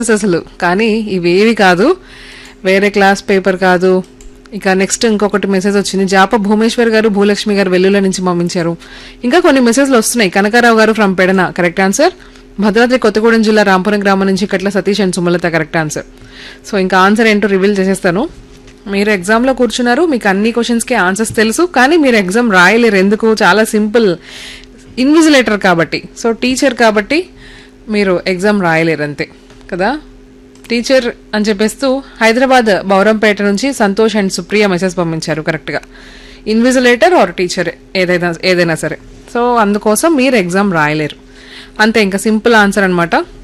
అసలు కానీ ఇవేవి కాదు వేరే క్లాస్ పేపర్ కాదు ఇక నెక్స్ట్ ఇంకొకటి మెసేజ్ వచ్చింది జాప భూమేశ్వర్ గారు భూలక్ష్మి గారు వెల్లుల నుంచి పంపించారు ఇంకా కొన్ని మెసేజ్లు వస్తున్నాయి కనకారావు గారు from Pedana correct answer Bhadradri Kothagudem జిల్లా రాంపురం గ్రామం నుంచి Katla Satish and Sumalatha correct answer so ఇంకా ఆన్సర్ ఏంటో రివీల్ చేసేస్తాను మీరు ఎగ్జామ్లో కూర్చున్నారు మీకు అన్ని క్వశ్చన్స్కి ఆన్సర్స్ తెలుసు కానీ మీరు ఎగ్జామ్ రాయలేరు ఎందుకు చాలా సింపుల్ ఇన్విజిలేటర్ కాబట్టి సో టీచర్ కాబట్టి మీరు ఎగ్జామ్ రాయలేరు అంతే కదా టీచర్ అని చెప్పేస్తూ హైదరాబాద్ బౌరంపేట నుంచి సంతోష్ అండ్ సుప్రియ మెసేజ్ పంపించారు కరెక్ట్గా ఇన్విజిలేటర్ ఆర్ టీచర్ ఏదైనా ఏదైనా సరే సో అందుకోసం మీరు ఎగ్జామ్ రాయలేరు అంతే ఇంకా సింపుల్ ఆన్సర్ అనమాట